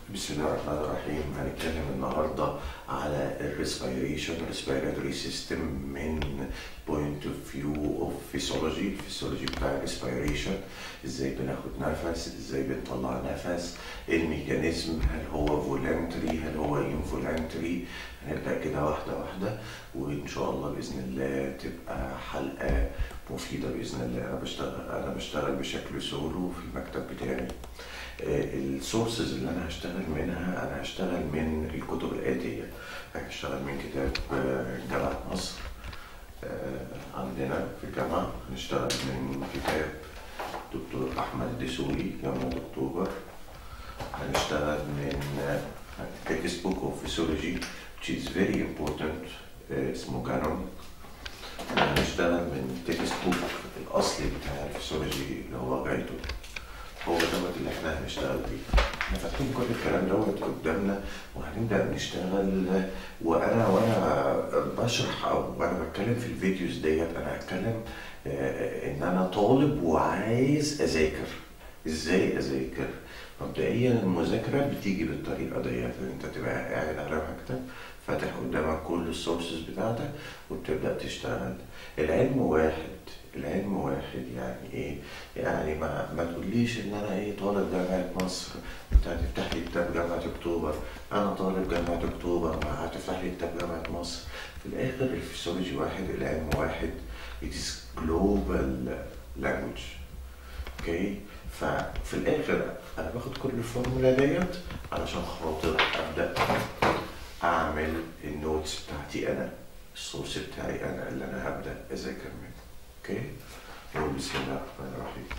بسم الله الرحمن الرحيم هنتكلم النهارده على الريسبيريشن respiratory system من point of view of physiology الفسيولوجي بتاع الريسبيريشن ازاي بناخد نفس ازاي بنطلع نفس الميكانيزم هل هو فولنتري هل هو انفولنتري هنبدا كده واحده واحده وان شاء الله باذن الله تبقى حلقه مفيده باذن الله انا بشتغل انا بشتغل بشكل سولو في المكتب بتاعي السورسز اللي انا هشتغل منها انا هشتغل من الكتب الاتيه هشتغل من كتاب آه، جامعه مصر آه، عندنا في الجامعه هنشتغل من كتاب دكتور احمد الدسوقي جامعه اكتوبر هنشتغل من تكست بوك اوف فيسيولوجي which is very important آه، اسمه جانون هنشتغل من تكست بوك الاصلي بتاع الفسيولوجي اللي هو جايته هو دوت اللي احنا هنشتغل بيه احنا فاتحين كل الكلام دوت قدامنا وهنبدا نشتغل وانا وانا بشرح او وانا بتكلم في الفيديوز ديت انا هتكلم آه، ان انا طالب وعايز اذاكر ازاي اذاكر مبدئيا المذاكره بتيجي بالطريقه ديت ان انت تبقى قاعد على مكتب فاتح قدامك كل السورسز بتاعتك وبتبدا تشتغل العلم واحد العلم واحد يعني ايه يعني ما ما تقوليش ان انا ايه طالب جامعه مصر انت هتفتح لي كتاب جامعه اكتوبر انا طالب جامعه اكتوبر ما هتفتح لي كتاب جامعه مصر في الاخر الفسيولوجي واحد العلم واحد it is global language اوكي ففي الاخر انا باخد كل الفورمولا ديت علشان خاطر ابدا اعمل النوتس بتاعتي انا السورس بتاعي انا اللي انا هبدا اذاكر منه اوكي نقول بسم الله الرحمن الرحيم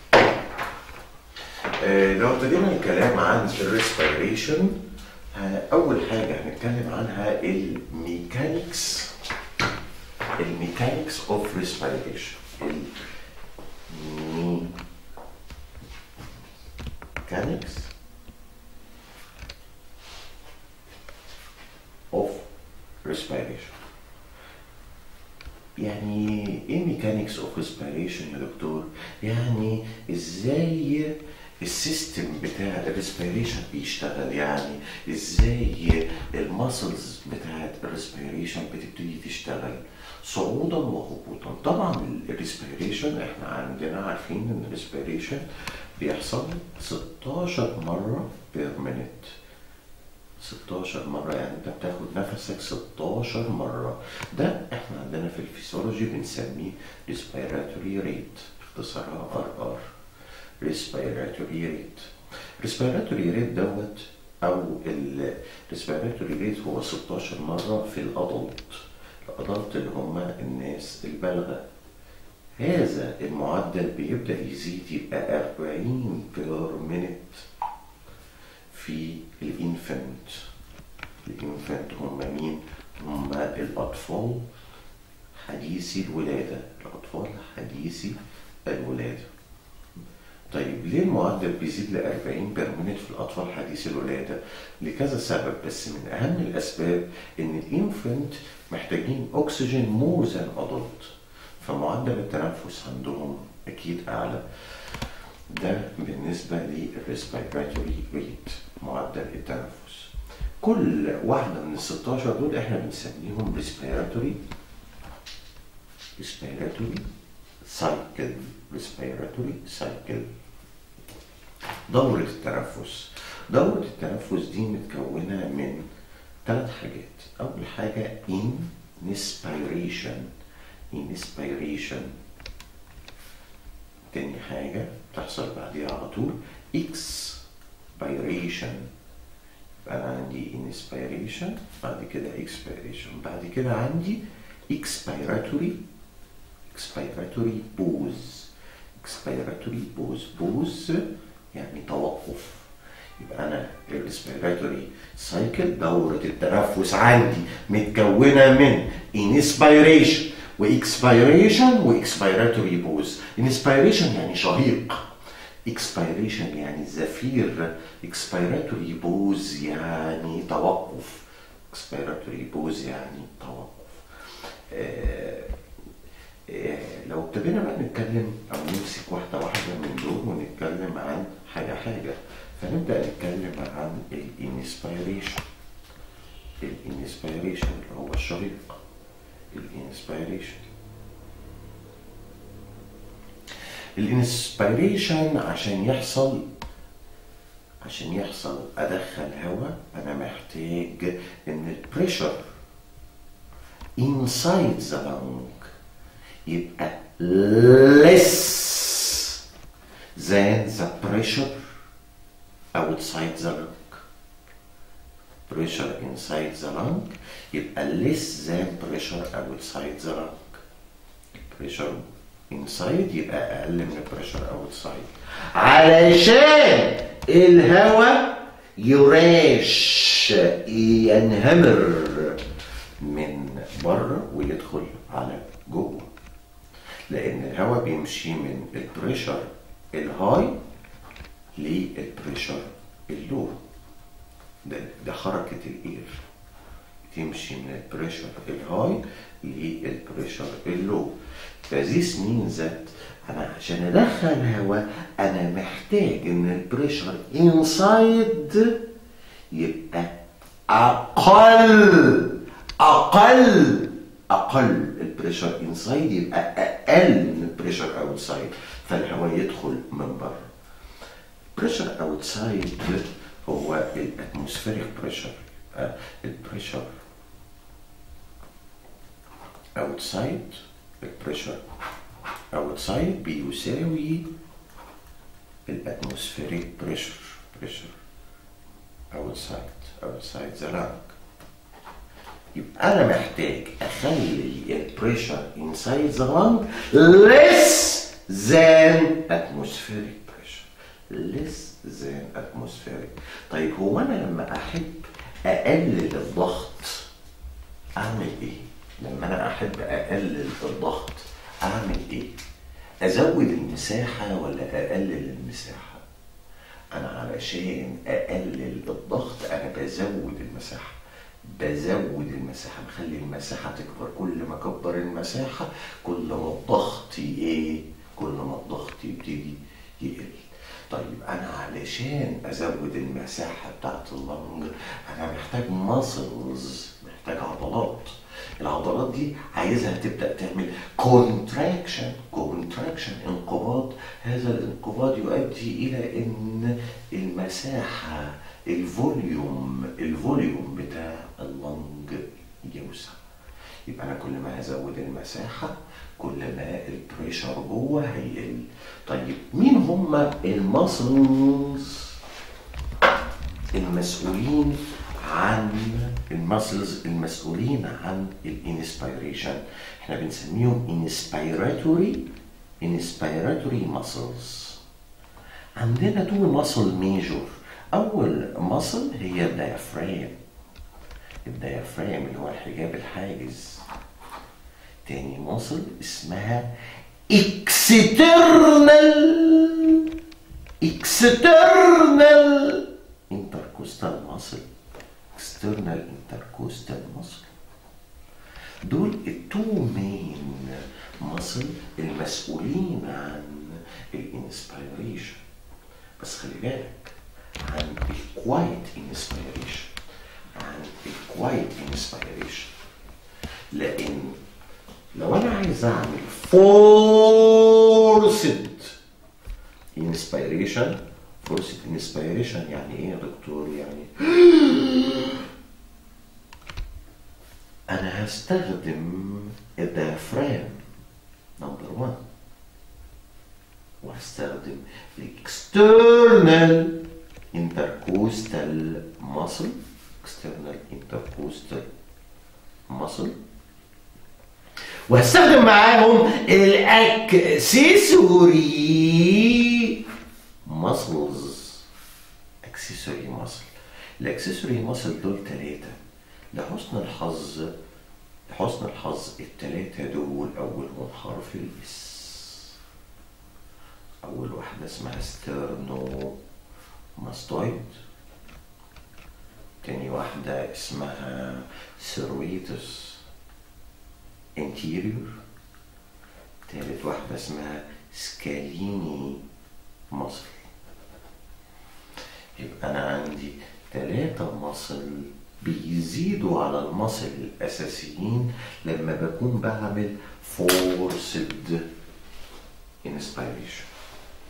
آه، لو ابتدينا الكلام عن الريسبيريشن اول حاجه هنتكلم عنها الميكانيكس الميكانيكس اوف ريسبيريشن الميكانيكس اوف ريسبيريشن يعني ايه ميكانيكس اوف ريسبيريشن يا دكتور؟ يعني ازاي السيستم بتاع الريسبيريشن بيشتغل يعني ازاي الماسلز بتاعت الريسبيريشن بتبتدي تشتغل صعودا وهبوطا طبعا الريسبيريشن احنا عندنا عارفين ان الريسبيريشن بيحصل 16 مره بير مينيت 16 مرة يعني انت بتاخد نفسك 16 مرة ده احنا عندنا في الفسيولوجي بنسميه respiratory rate اختصارها ار ار respiratory rate respiratory rate دوت او ال respiratory rate هو 16 مرة في الادلت الادلت اللي هم الناس البالغة هذا المعدل بيبدأ يزيد يبقى 40 بير مينيت في الانفنت الانفنت هم مين هم الاطفال حديثي الولاده الاطفال حديثي الولاده طيب ليه المعدل بيزيد ل 40 بير مينيت في الاطفال حديثي الولاده لكذا سبب بس من اهم الاسباب ان الانفنت محتاجين اكسجين مور ذان ادلت فمعدل التنفس عندهم اكيد اعلى ده بالنسبة للريسبيراتوري ريت معدل التنفس كل واحدة من ال 16 دول احنا بنسميهم ريسبيراتوري ريسبيراتوري سايكل ريسبيراتوري سايكل دورة التنفس دورة التنفس دي متكونة من ثلاث حاجات أول حاجة inspiration inspiration تاني حاجة تحصل بعديها على طول expiration يبقى أنا عندي inspiration بعد كده expiration بعد كده عندي expiratory expiratory pause expiratory pause pause يعني توقف يبقى أنا الريسبيراتوري سايكل دورة التنفس عندي متكونة من inspiration واكسبيريشن واكسبيراتوري بوز انسبيريشن يعني شهيق اكسبيريشن يعني زفير اكسبيراتوري بوز يعني توقف اكسبيراتوري بوز يعني توقف آه آه لو ابتدينا بقى نتكلم او نمسك واحده واحده من دول ونتكلم عن حاجه حاجه فنبدأ نتكلم عن الانسبيريشن الانسبيريشن اللي هو الشريط الانسبيريشن الانسبيريشن عشان يحصل عشان يحصل ادخل هواء انا محتاج ان البريشر inside the lung يبقى less than the pressure outside the lung pressure inside the lung يبقى less than pressure outside the lung pressure inside يبقى اقل من pressure outside علشان الهواء يراش ينهمر من بره ويدخل على جوه لان الهواء بيمشي من البريشر الهاي للبريشر اللو ده, ده حركة الاير تمشي من البريشر الهاي للبريشر اللو فذيس مين ذات انا عشان ادخل هواء انا محتاج ان البريشر انسايد يبقى اقل اقل اقل البريشر انسايد يبقى اقل من البريشر اوتسايد فالهواء يدخل من بره بريشر اوتسايد هو الاتموسفيريك بريشر البريشر اوتسايد البريشر اوتسايد بيساوي الاتموسفيريك بريشر بريشر اوتسايد اوتسايد ذا لانج يبقى انا محتاج اخلي البريشر انسايد ذا لانج less than atmospheric pressure less than atmospheric طيب هو انا لما احب اقلل الضغط اعمل ايه لما انا احب اقلل الضغط اعمل ايه ازود المساحه ولا اقلل المساحه انا علشان اقلل الضغط انا بزود المساحه بزود المساحه بخلي المساحه تكبر كل ما اكبر المساحه كل ما الضغط ايه كل ما الضغط يبتدي يقل طيب انا علشان ازود المساحه بتاعت اللنج انا محتاج ماسلز محتاج عضلات العضلات دي عايزها تبدا تعمل كونتراكشن كونتراكشن انقباض هذا الانقباض يؤدي الى ان المساحه الفوليوم الفوليوم بتاع اللنج يوسع يبقى انا كل ما هزود المساحه كل ما البريشر جوه هيقل طيب مين هم الماسلز المسؤولين عن الماسلز المسؤولين عن الانسبيريشن احنا بنسميهم انسبيراتوري انسبيراتوري ماسلز عندنا تو ماسل ميجور اول ماسل هي الديافرام الديافرام اللي هو الحجاب الحاجز تاني ماسل اسمها اكسترنال اكسترنال انتركوستال ماسل external intercostal muscle دول التو مين ماسل المسؤولين عن الانسبيريشن بس خلي بالك عن الكوايت انسبيريشن عن الكوايت انسبيريشن لان لو انا عايز اعمل فورسد انسبيريشن فورسد انسبيريشن يعني ايه يا دكتور يعني انا هستخدم الديافرام نمبر 1 وهستخدم الاكسترنال انتركوستال ماسل اكسترنال انتركوستال ماسل وهستخدم معاهم الاكسسوري ماسلز اكسسوري ماسل الاكسسوري ماسل دول ثلاثه لحسن الحظ لحسن الحظ التلاتة دول أولهم حرف الإس أول واحدة اسمها ستيرنو ماستويد تاني واحدة اسمها سيرويتس انتيريور تالت واحدة اسمها سكاليني مصل يبقى انا عندي ثلاثة مصل بيزيدوا على المصل الاساسيين لما بكون بعمل forced inspiration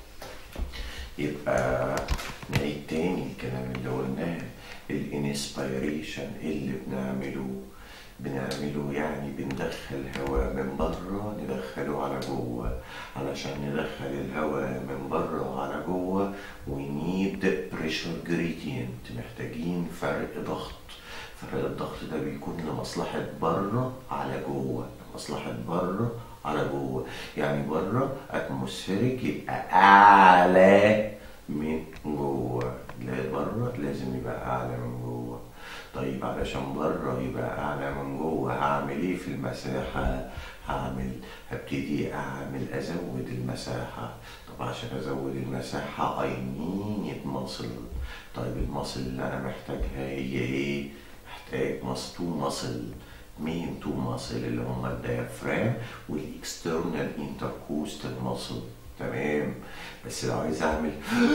يبقى نعيد تاني الكلام اللي قلناه الانسبيريشن اللي بنعمله بنعمله يعني بندخل هواء من بره ندخله على جوه علشان ندخل الهواء من بره على جوه we need pressure gradient محتاجين فرق ضغط فرق الضغط ده بيكون لمصلحة بره على جوه مصلحة بره على جوه يعني بره اتموسفيريك يبقى اعلى من جوه لا بره لازم يبقى اعلى من جوه طيب علشان بره يبقى اعلى من جوه هعمل ايه في المساحه هعمل هبتدي اعمل ازود المساحه طب عشان ازود المساحه اي نيد مصل طيب المصل اللي انا محتاجها هي ايه محتاج مصل تو مصل مين تو ماسل اللي هم الديافرام والاكسترنال انتركوستال ماسل تمام بس لو عايز اعمل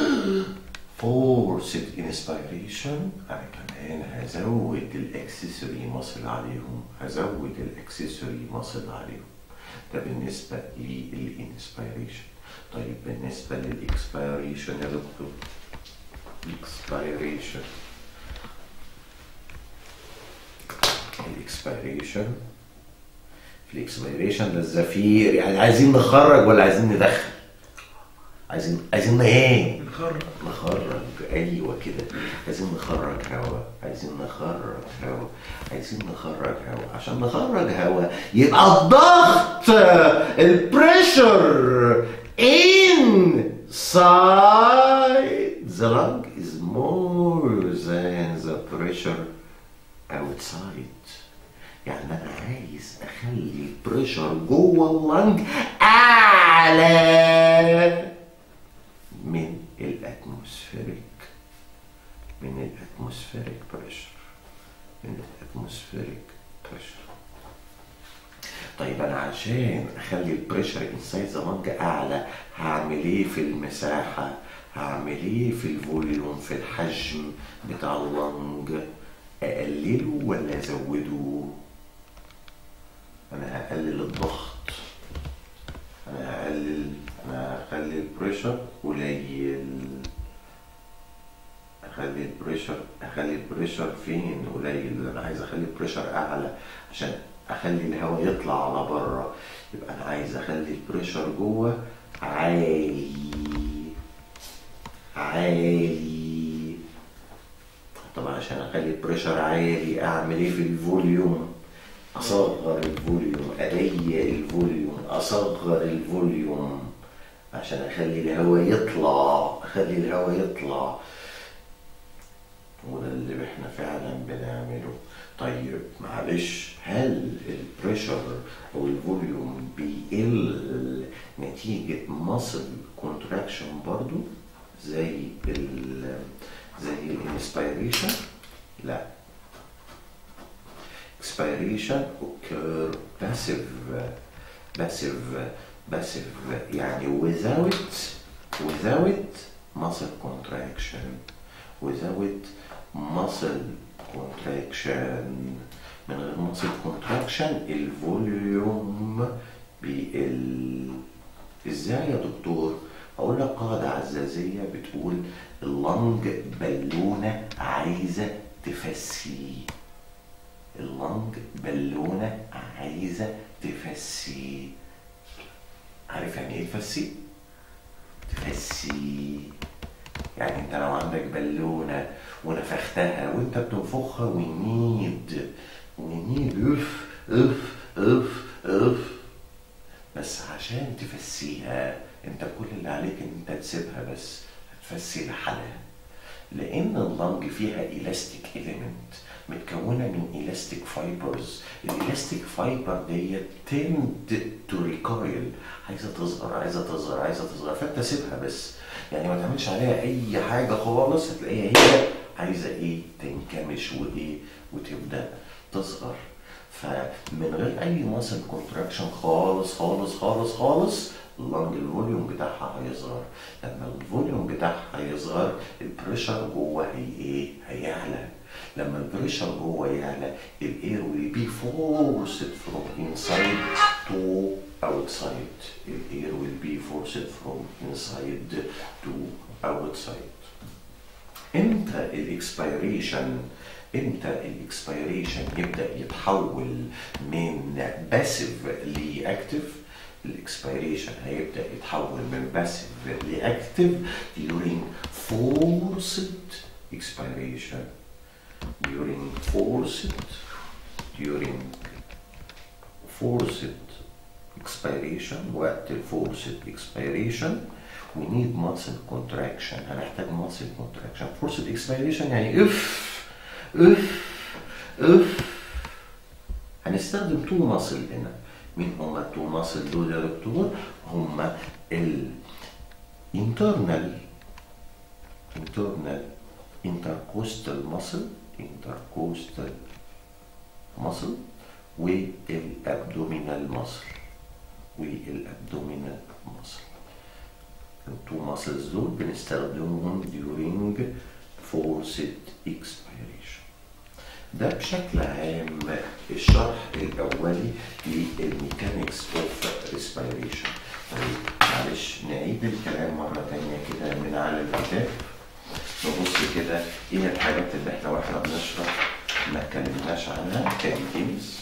فورسد انسبيريشن انا كمان هزود الاكسسوري ماسل عليهم هزود الاكسسوري ماسل عليهم ده بالنسبه للانسبيريشن طيب بالنسبه للاكسبيريشن يا دكتور الاكسبيريشن الاكسبيريشن في الاكسبيريشن ده الزفير يعني عايزين نخرج ولا عايزين ندخل عايزين عايزين ايه نخرج نخرج ايوه كده عايزين نخرج هواء عايزين نخرج هواء عايزين نخرج هواء عشان نخرج هواء يبقى الضغط البريشر inside the lung is more than the pressure outside يعني انا عايز اخلي البريشر جوه اللنج اعلى من الاتموسفيريك من الاتموسفيريك بريشر من الاتموسفيريك بريشر طيب انا عشان اخلي البريشر انسايد ذا لنج اعلى هعمل ايه في المساحه هعمل ايه في الفوليوم في الحجم بتاع اللنج اقلله ولا ازوده انا هقلل الضغط انا هقلل انا هخلي البريشر قليل اخلي البريشر اخلي البريشر فين قليل انا عايز اخلي البريشر اعلى عشان اخلي الهواء يطلع على بره يبقى انا عايز اخلي البريشر جوه عالي عالي طب عشان اخلي البريشر عالي اعمل ايه في الفوليوم اصغر الفوليوم اضيق الفوليوم اصغر الفوليوم عشان اخلي الهواء يطلع اخلي الهواء يطلع وده اللي احنا فعلا بنعمله طيب معلش هل البريشر او الفوليوم بيقل نتيجة ماسل كونتراكشن برضو زي ال زي الانسبيريشن لا expiration occur passive passive passive يعني without without muscle contraction without muscle contraction من غير muscle contraction الفوليوم بيقل ازاي يا دكتور اقول لك قاعده عزازيه بتقول اللنج بالونه عايزه تفسي اللنج بالونه عايزه تفسي عارف يعني ايه تفسي تفسي يعني انت لو عندك بالونه ونفختها وانت بتنفخها ونيد ونيد اف اف اف اف بس عشان تفسيها انت كل اللي عليك ان انت تسيبها بس هتفسي لحالها لان اللنج فيها الاستيك اليمنت متكونه من الاستيك فايبرز الالاستيك فايبر دي تند تو ريكويل عايزه تصغر عايزه تصغر عايزه تصغر فانت سيبها بس يعني ما تعملش عليها اي حاجه خالص هتلاقيها هي عايزه ايه تنكمش وايه وتبدا تصغر فمن غير اي ماسل كونتراكشن خالص خالص خالص خالص اللنج الفوليوم بتاعها هيصغر لما الفوليوم بتاعها يصغر البريشر جوه هي ايه هيعلى لما البريشر جوه يعلى الاير will be forced from inside to outside الاير will be forced from inside to outside امتى الاكسبيريشن امتى الاكسبيريشن يبدا يتحول من باسيف لاكتف الاكسبيريشن هيبدا يتحول من باسيف لاكتف during forced expiration during forced during forced expiration وقت الفورسد expiration we need muscle contraction هنحتاج muscle contraction forced expiration يعني اف اف اف هنستخدم تو ماسل هنا مين هما التو ماسل دول يا دكتور هما ال internal internal intercostal muscle intercostal muscle والابدومينال muscle والابدومينال muscle التو ماسلز دول بنستخدمهم during forced expiration ده بشكل عام الشرح الاولي للميكانكس اوف ريسبيريشن طيب معلش نعيد الكلام مره تانية كده من على الكتاب نبص كده ايه الحاجات اللي احنا واحنا بنشرح ما اتكلمناش عنها كديتيلز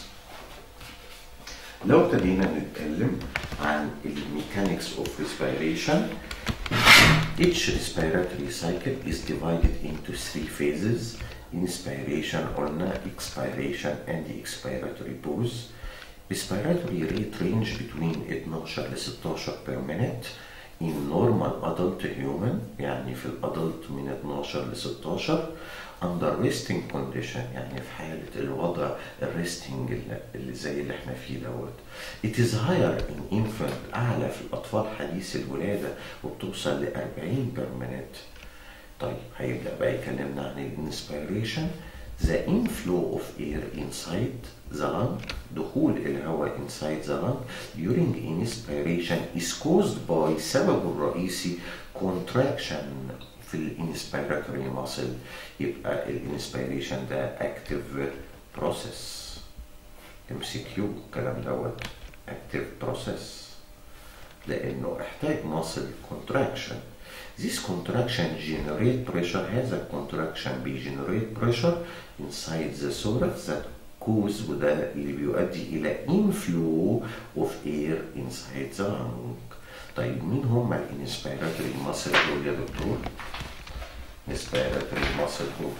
لو ابتدينا نتكلم عن الميكانكس اوف ريسبيريشن Each respiratory cycle is divided into three phases inspiration قلنا expiration and expiratory pause respiratory rate range between 12 ل 16 per minute in normal adult human يعني في الادلت من 12 ل 16 under resting condition يعني في حالة الوضع الريستنج اللي زي اللي احنا فيه دوت it is higher in infant أعلى في الأطفال حديث الولادة وبتوصل ل 40 per minute طيب هيبدأ بقى يكلمنا عن الانسبيريشن the inflow of air inside the lung دخول الهواء inside the lung during inspiration is caused by سببه الرئيسي contraction في الانسبيراتوري muscle يبقى الانسبيريشن ده active process MCQ الكلام دوت active process لأنه احتاج muscle contraction This contraction generate pressure هذا contraction بيجنريت pressure inside the thorax that cause وده اللي بيؤدي إلى inflow of air inside the lung. طيب مين هم الانسبيراتوري ماسل دول يا دكتور؟ انسبيراتوري ماسل دول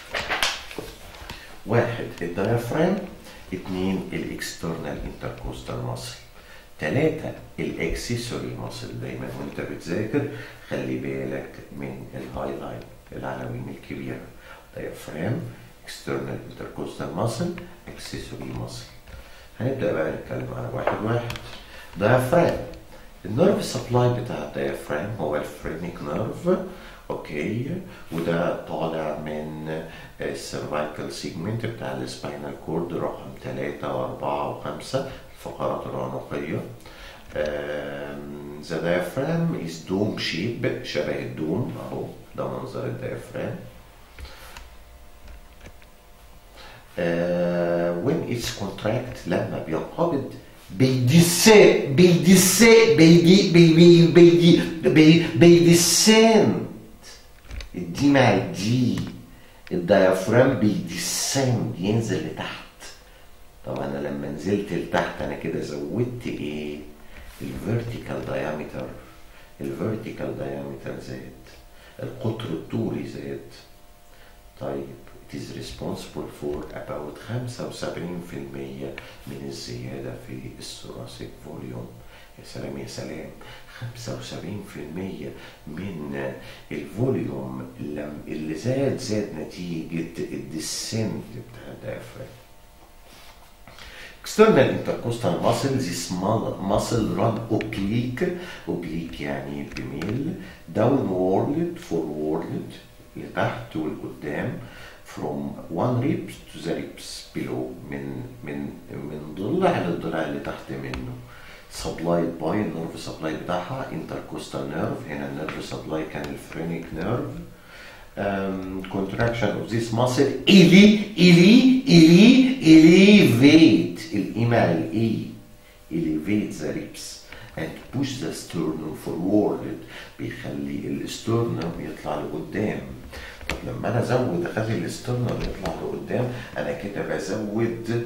واحد الديافرام اثنين الاكسترنال انتركوستال ماسل ثلاثة الاكسسوري ماسل دايما وانت بتذاكر خلي بالك من الهاي لاين العناوين الكبيرة diaphragm external intercostal muscle accessory muscle هنبدأ بقى نتكلم على واحد واحد diaphragm النيرف سبلاي بتاع الديافرام هو الفرينيك نيرف اوكي وده طالع من السيرفايكال سيجمنت بتاع السباينال كورد رقم 3 و4 و5 الفقرات العنقية ذا diaphragm is dome shape شبه الدوم اهو ده منظر الديافرام uh, when it's contract لما بينقبض بيدسي بيدسي بيدي بيدي بيدي بي بيدسنت الدي مع الدي الديافرام بيدسنت ينزل لتحت طب انا لما نزلت لتحت انا كده زودت ايه الفيرتيكال دايمتر الفيرتيكال دايمتر زاد القطر الطولي زاد طيب it is responsible for about 75% من الزيادة في الثوراسيك فوليوم يا سلام يا سلام 75% من الفوليوم اللي زاد زاد نتيجة الديسنت بتاع الدافع External intercostal muscle this muscle run oblique oblique يعني بميل downward forward لتحت ولقدام from one ribs to the ribs below من من من ضلع للضلع اللي تحت منه سبلايد باي النيرف سبلاي بتاعها انتركوستال نيرف هنا النيرف سبلاي كان الفرينيك نيرف um, contraction of this muscle إلي إلي إلي elevate الإيمة الإي elevate the ribs and push the sternum forward بيخلي الاسترنم يطلع لقدام طب لما انا ازود اخلي الاسترنم يطلع لقدام انا كده بزود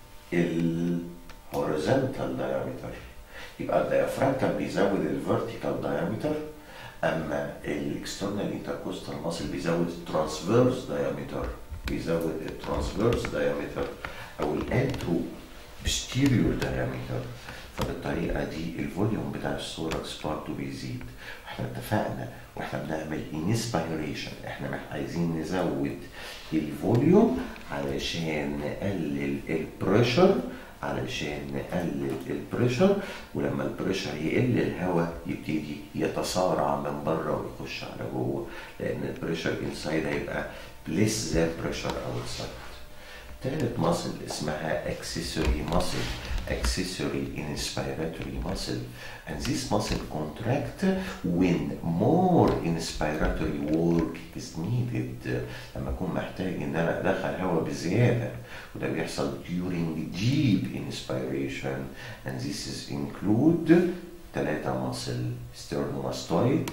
الهوريزونتال diameter يبقى الديافرام كان بيزود الفيرتيكال diameter اما الاكسترنال انتركوستال ماسل بيزود الترانسفيرس دايمتر بيزود الترانسفيرس دايمتر او الانترو بستيريور دايمتر فبالطريقه دي الفوليوم بتاع الثوركس برضه بيزيد احنا اتفقنا واحنا بنعمل انسبيريشن احنا مح- عايزين نزود الفوليوم علشان نقلل البريشر علشان نقلل البريشر ولما البريشر يقل الهواء يبتدي يتسارع من بره ويخش على جوه لان البريشر انسايد هيبقى less than pressure outside تالت ماسل اسمها accessory muscle accessory inspiratory muscle and this muscle contract when more inspiratory work is needed لما اكون محتاج ان انا ادخل هواء بزياده وده بيحصل during deep inspiration and this is include ثلاثة muscle sternomastoid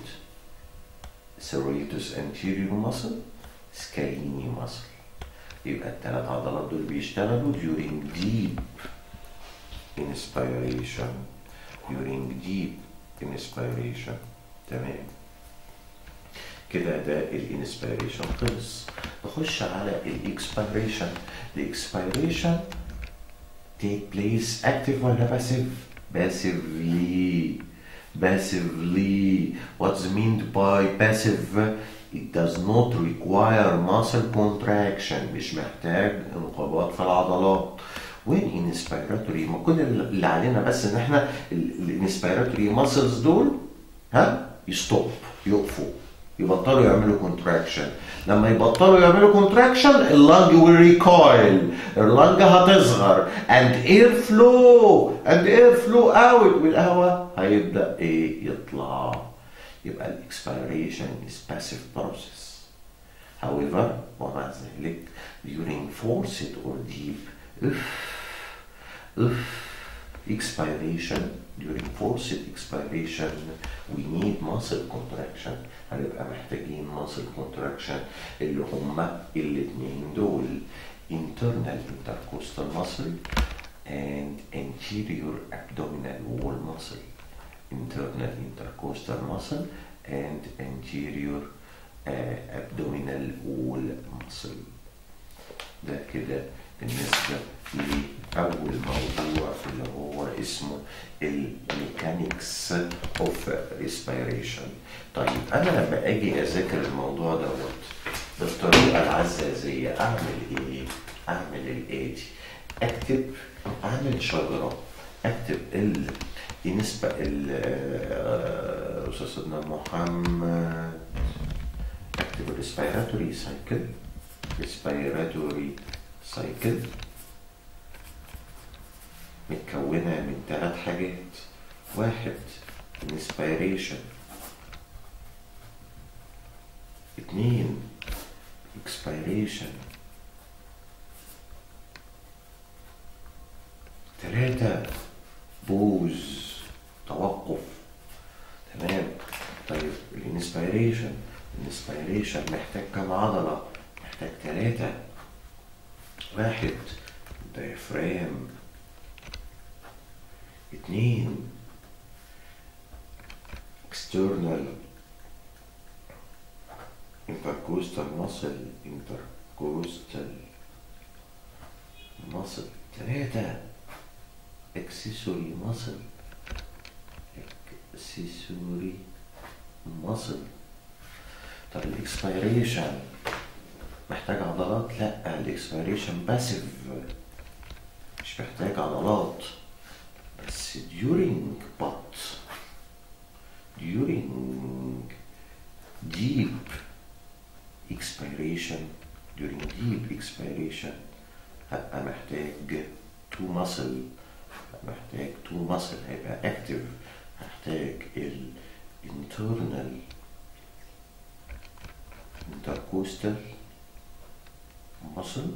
serratus anterior muscle scalene muscle يبقى الثلاث عضلات دول بيشتغلوا during deep inspiration during deep inspiration تمام كده ده الانسبيريشن خلص نخش على الاكسبيريشن الاكسبيريشن take place active ولا passive passively passively what's meant by passive it does not require muscle contraction مش محتاج انقباض في العضلات when inspiratory ما كل اللي علينا بس ان احنا الانسبيراتوري ماسلز دول ها يستوب يقفوا يبطلوا يعملوا كونتراكشن لما يبطلوا يعملوا كونتراكشن اللنج will recoil اللنج هتصغر and air flow and air flow out والهواء هيبدا ايه يطلع يبقى الاكسبيريشن is passive process however ومع ذلك during forced or deep expiration during forced expiration we need muscle contraction هنبقى محتاجين muscle contraction اللي هما الاتنين دول internal intercostal muscle and anterior abdominal wall muscle internal intercostal muscle and anterior uh, abdominal wall muscle ده كده بالنسبة لأول موضوع اللي هو اسمه الميكانيكس اوف ريسبيريشن طيب أنا لما أجي أذاكر الموضوع دوت بالطريقة العزازية أعمل إيه؟ أعمل الآتي أكتب أعمل شجرة أكتب ال بالنسبة ال أستاذ سيدنا محمد أكتب الريسبيراتوري سايكل respiratory cycle متكونة من ثلاث حاجات واحد inspiration اتنين expiration ثلاثة بوز توقف تمام طيب الانسبيريشن الانسبيريشن محتاج كم عضلة محتاج ثلاثة واحد diaphragm اتنين external intercostal muscle intercostal muscle ثلاثة accessory muscle accessory muscle طب الاكسبيريشن محتاج عضلات لا الاكسبيريشن باسيف مش محتاج عضلات بس during but during deep expiration during deep expiration هبقى محتاج two muscle محتاج تو ماسل هيبقى اكتف هحتاج ال internal intercostal muscle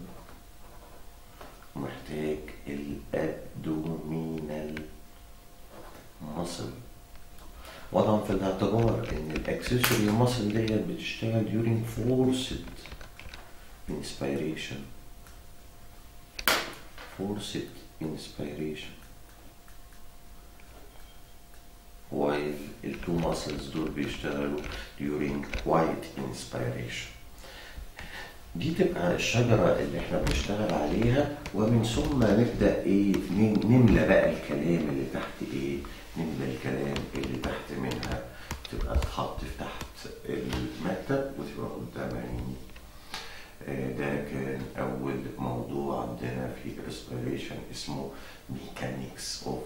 ومحتاج الابدومينال muscle وضعا في الاعتبار ان الاكسسوري muscle ديت بتشتغل during forced inspiration forced inspiration while التو muscles دول بيشتغلوا during quiet inspiration دي تبقى الشجرة اللي احنا بنشتغل عليها ومن ثم نبدأ ايه نم- نملى بقى الكلام اللي تحت ايه نملى الكلام اللي تحت منها تبقى تتحط في تحت المكتب وتبقى قدام عيني آه، ده كان أول موضوع عندنا في respiration اسمه mechanics of